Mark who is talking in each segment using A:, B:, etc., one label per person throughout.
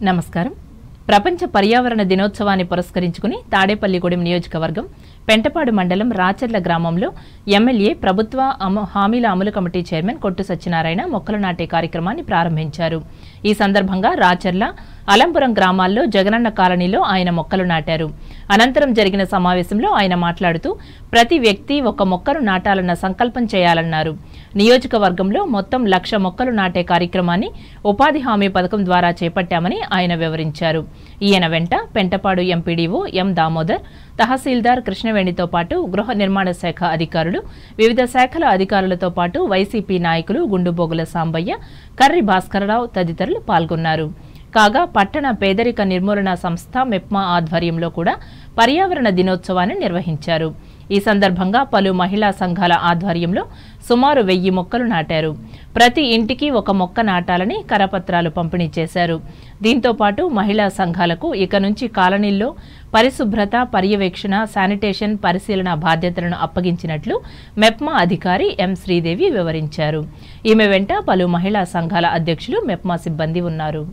A: నమస్కారం ప్రపంచ పర్యావరణ దినోత్సవాన్ని పురస్కరించుకుని తాడేపల్లిగూడెం నియోజకవర్గం పెంటపాడు మండలం రాచర్ల గ్రామంలో ఎమ్మెల్యే ప్రభుత్వ అమ- హామీల అమలు కమిటీ చైర్మన్ కొట్టు సత్యనారాయణ మొక్కలు నాటే కార్యక్రమాన్ని ప్రారంభించారు ఈ సందర్భంగా రాచర్ల అలంపురం గ్రామాల్లో జగనన్న కాలనీలో ఆయన మొక్కలు నాటారు అనంతరం జరిగిన సమావేశంలో ఆయన మాట్లాడుతూ ప్రతి వ్యక్తి ఒక మొక్కను నాటాలన్న సంకల్పం చేయాలన్నారు నియోజకవర్గంలో మొత్తం లక్ష మొక్కలు నాటే కార్యక్రమాన్ని ఉపాధి హామీ పథకం ద్వారా చేపట్టామని ఆయన వివరించారు ఈయన వెంట పెంటపాడు ఎంపీడీఓ ఎం దామోదర్ తహసీల్దార్ కృష్ణవేణితో పాటు గృహ నిర్మాణ శాఖ అధికారులు వివిధ శాఖల అధికారులతో పాటు వైసీపీ నాయకులు గుండుబోగుల సాంబయ్య కర్రి భాస్కరరావు తదితరులు పాల్గొన్నారు కాగా పట్టణ పేదరిక నిర్మూలన సంస్థ మెప్మా ఆధ్వర్యంలో కూడా పర్యావరణ దినోత్సవాన్ని నిర్వహించారు ఈ సందర్భంగా పలు మహిళా సంఘాల ఆధ్వర్యంలో సుమారు వెయ్యి మొక్కలు నాటారు ప్రతి ఇంటికి ఒక మొక్క నాటాలని కరపత్రాలు పంపిణీ చేశారు దీంతో పాటు మహిళా సంఘాలకు ఇక నుంచి కాలనీల్లో పరిశుభ్రత పర్యవేక్షణ శానిటేషన్ పరిశీలన బాధ్యతలను అప్పగించినట్లు మెప్మా అధికారి ఎం శ్రీదేవి వివరించారు ఈమె వెంట పలు మహిళా సంఘాల అధ్యక్షులు మెప్మా సిబ్బంది ఉన్నారు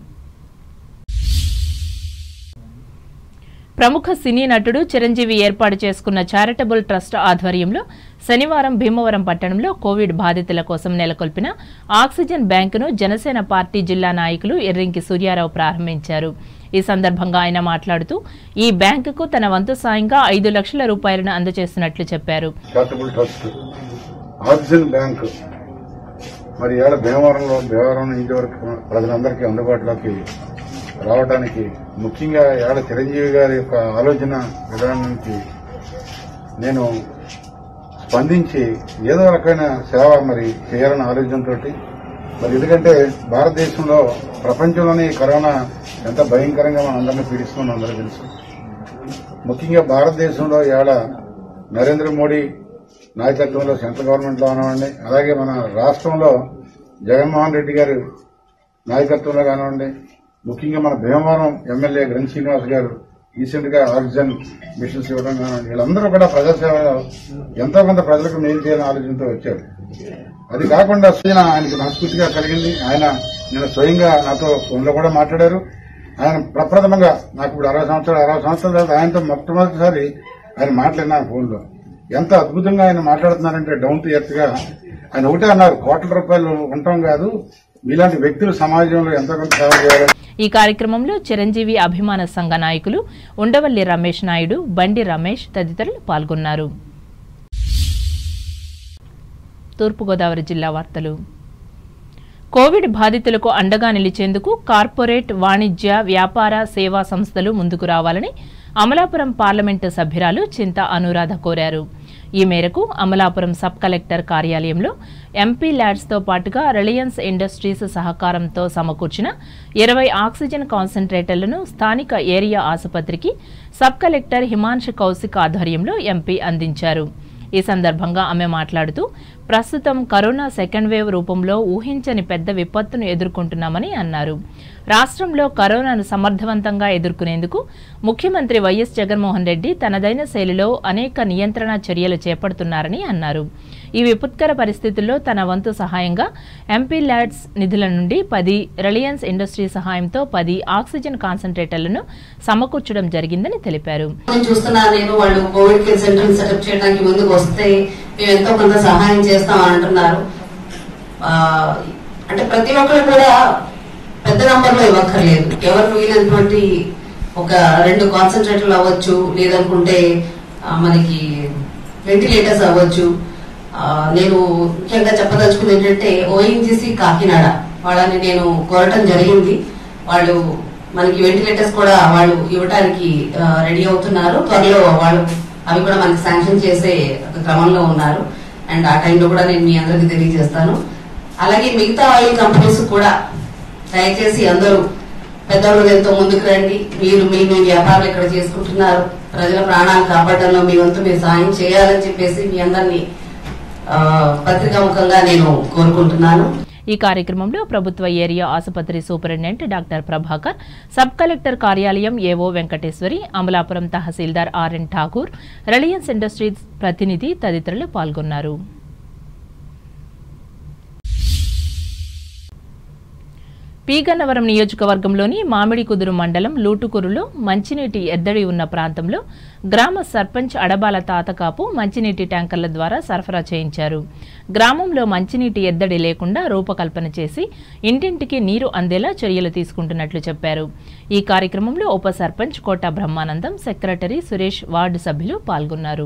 A: ప్రముఖ సినీ నటుడు చిరంజీవి ఏర్పాటు చేసుకున్న చారిటబుల్ ట్రస్ట్ ఆధ్వర్యంలో శనివారం భీమవరం పట్టణంలో కోవిడ్ బాధితుల కోసం నెలకొల్పిన ఆక్సిజన్ బ్యాంకును జనసేన పార్టీ జిల్లా నాయకులు ఎర్రింకి సూర్యారావు ప్రారంభించారు ఈ సందర్భంగా ఆయన మాట్లాడుతూ ఈ బ్యాంకుకు తన వంతు సాయంగా ఐదు లక్షల రూపాయలను అందజేస్తున్నట్లు చెప్పారు
B: చారిటబుల్ ట్రస్ట్ ఆక్సిజన్ బ్యాంక్ మరి ఏడ భీమవరంలో భీమవరం నుంచి వరకు ప్రజలందరికీ అందుబాటులోకి రావడానికి ముఖ్యంగా ఏడ చిరంజీవి గారి యొక్క ఆలోచన విధానానికి నేను స్పందించి ఏదో రకమైన సేవ మరి చేయాలన్న ఆలోచనతో మరి ఎందుకంటే భారతదేశంలో ప్రపంచంలోనే ఈ కరోనా ఎంత భయంకరంగా మన అందరినీ పీడిస్తుందో అందరూ తెలుసు ముఖ్యంగా భారతదేశంలో ఏడ నరేంద్ర మోడీ నాయకత్వంలో సెంట్రల్ గవర్నమెంట్ లో కానివ్వండి అలాగే మన రాష్ట్రంలో జగన్మోహన్ రెడ్డి గారి నాయకత్వంలో కానివ్వండి ముఖ్యంగా మన భీమవరం ఎమ్మెల్యే గ్రంథ్ శ్రీనివాస్ గారు రీసెంట్ గా ఆక్సిజన్ మిషన్స్ ఇవ్వడం కానివ్వండి వీళ్ళందరూ కూడా ప్రజాసేవలో ఎంతో కొంత ప్రజలకు మేలు చేయాలని ఆలోచనతో వచ్చారు అది కాకుండా ఆయన ఆయనకి మనస్ఫూర్తిగా కలిగింది ఆయన నేను స్వయంగా నాతో ఫోన్ లో కూడా మాట్లాడారు ఆయన ప్రప్రథమంగా నాకు ఇప్పుడు అరవై సంవత్సరాలు అరవై సంవత్సరాల తర్వాత ఆయనతో మొట్టమొదటిసారి ఆయన మాట్లాడినా ఫోన్ లో ఎంత అద్భుతంగా ఆయన మాట్లాడుతున్నారంటే డౌన్ టు ఎర్త్ గా ఆయన ఒకటే అన్నారు కోట్ల రూపాయలు ఉంటాం కాదు మీలాంటి వ్యక్తులు సమాజంలో ఎంతో కొంత సేవ చేయాలని
A: ఈ కార్యక్రమంలో చిరంజీవి అభిమాన సంఘ నాయకులు ఉండవల్లి రమేష్ నాయుడు బండి రమేష్ తదితరులు పాల్గొన్నారు తూర్పుగోదావరి జిల్లా వార్తలు కోవిడ్ బాధితులకు అండగా నిలిచేందుకు కార్పొరేట్ వాణిజ్య వ్యాపార సేవా సంస్థలు ముందుకు రావాలని అమలాపురం పార్లమెంటు సభ్యురాలు చింత అనురాధ కోరారు ఈ మేరకు అమలాపురం సబ్ కలెక్టర్ కార్యాలయంలో ఎంపీ ల్యాడ్స్తో పాటుగా రిలయన్స్ ఇండస్ట్రీస్ సహకారంతో సమకూర్చిన ఇరవై ఆక్సిజన్ కాన్సంట్రేటర్లను స్థానిక ఏరియా ఆసుపత్రికి సబ్ కలెక్టర్ హిమాంశు కౌశిక్ ఆధ్వర్యంలో ఎంపీ అందించారు ఈ సందర్భంగా ఆమె మాట్లాడుతూ ప్రస్తుతం కరోనా సెకండ్ వేవ్ రూపంలో ఊహించని పెద్ద విపత్తును ఎదుర్కొంటున్నామని అన్నారు రాష్ట్రంలో కరోనాను సమర్థవంతంగా ఎదుర్కొనేందుకు ముఖ్యమంత్రి వైఎస్ జగన్మోహన్ రెడ్డి తనదైన శైలిలో అనేక నియంత్రణ చర్యలు చేపడుతున్నారని అన్నారు ఈ విపత్కర పరిస్థితుల్లో తన వంతు సహాయంగా ఎంపీ ల్యాడ్స్ నిధుల నుండి పది రిలయన్స్ ఇండస్ట్రీ సహాయంతో పది ఆక్సిజన్ కాన్సంట్రేటర్లను సమకూర్చడం జరిగిందని తెలిపారు
C: నేను చూస్తున్నాను నేను వాళ్ళు కోవిడ్ కేర్ సెంటర్ సెటప్ చేయడానికి ముందుకు వస్తే మేము ఎంతో కొంత సహాయం చేస్తాం అని అంటున్నారు ఆ, అంటే ప్రతి ఒక్కరు కూడా పెద్ద నంబర్లో ఇవ్వక్కర్లేదు ఎవరు వీలైనటువంటి ఒక రెండు కాన్సన్ట్రేటర్లు అవ్వచ్చు లేదనుకుంటే ఆ, మనకి వెంటిలేటర్స్ అవ్వచ్చు ఆ, నేను ముఖ్యంగా చెప్పదలుచుకుంది ఏంటంటే ఓఎన్జీసీ కాకినాడ వాళ్ళని నేను కోరటం జరిగింది వాళ్ళు మనకి వెంటిలేటర్స్ కూడా వాళ్ళు ఇవ్వడానికి రెడీ అవుతున్నారు త్వరలో వాళ్ళు అవి కూడా మనకి శాంక్షన్ చేసే ఒక క్రమంలో ఉన్నారు అండ్ ఆ టైంలో కూడా నేను మీ అందరికి తెలియజేస్తాను అలాగే మిగతా ఆయిల్ కంపెనీస్ కూడా దయచేసి అందరూ పెద్ద హృదయంతో ముందుకు రండి మీరు మీ మీ వ్యాపారాలు ఇక్కడ చేసుకుంటున్నారు ప్రజల ప్రాణాలు కాపాడడంలో మీ వంతు మీరు సాయం చేయాలని చెప్పేసి మీ అందరినీ ఆ, పత్రికాముఖంగా నేను కోరుకుంటున్నాను
A: ఈ కార్యక్రమంలో ప్రభుత్వ ఏరియా ఆసుపత్రి superintendent doctor Prabhakar sub collector కార్యాలయం AO Venkateswari Amalapuram tahsildar RN Thakur Reliance Industries ప్రతినిధి తదితరులు పాల్గొన్నారు పీగన్నవరం నియోజకవర్గంలోని మామిడి కుదురు మండలం లూటుకూరులో మంచినీటి ఎద్దడి ఉన్న ప్రాంతంలో గ్రామ సర్పంచ్ అడబాల తాతకాపు మంచినీటి ట్యాంకర్ల ద్వారా సరఫరా చేయించారు గ్రామంలో మంచినీటి ఎద్దడి లేకుండా రూపకల్పన చేసి ఇంటింటికి నీరు అందేలా చర్యలు తీసుకుంటున్నట్లు చెప్పారు ఈ కార్యక్రమంలో ఉప సర్పంచ్ కోట బ్రహ్మానందం సెక్రటరీ సురేష్ వార్డు సభ్యులు పాల్గొన్నారు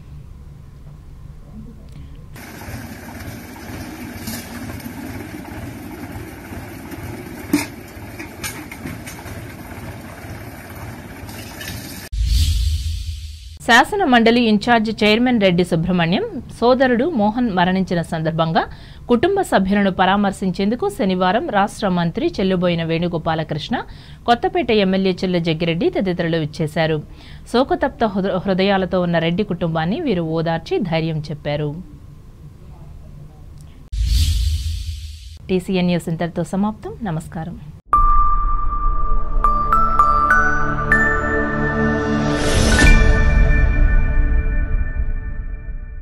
A: శాసన మండలి ఇన్ఛార్జ్ చైర్మన్ రెడ్డి సుబ్రహ్మణ్యం సోదరుడు మోహన్ మరణించిన సందర్భంగా కుటుంబ సభ్యులను పరామర్శించేందుకు శనివారం రాష్ట్ర మంత్రి చెల్లుబోయిన వేణుగోపాలకృష్ణ కొత్తపేట ఎమ్మెల్యే చెల్ల జగ్గిరెడ్డి తదితరులు ఇచ్చేశారు శోకతప్త హృద- హృదయాలతో ఉన్న రెడ్డి కుటుంబాన్ని వీరు ఓదార్చి ధైర్యం చెప్పారు టీసీఎన్ న్యూస్ ఇంతటితో సమాప్తం నమస్కారం